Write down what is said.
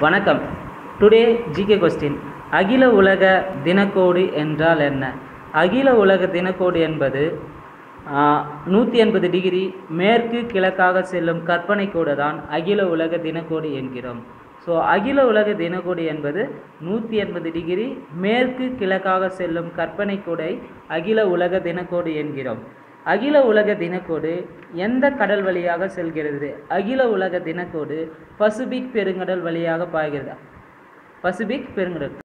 வணக்கம் today GK question அகில உலக தினக்கோடு என்றால் என்ன அகில உலக தினக்கோடு என்பது நூற்றி எண்பது டிகிரி மேற்கு கிழக்காக செல்லும் கற்பனை கோடு தான் அகில உலக தினக்கோடு என்கிறோம் ஸோ அகில உலக தினக்கோடு என்பது நூற்றி எண்பது டிகிரி மேற்கு கிழக்காக செல்லும் கற்பனை கோடை அகில உலக தினக்கோடு என்கிறோம் அகில உலக தினக்கோடு எந்த கடல் வழியாக செல்கிறது அகில உலக தினக்கோடு பசிபிக் பெருங்கடல் வழியாக பாய்கிறது பசிபிக் பெருங்கடல்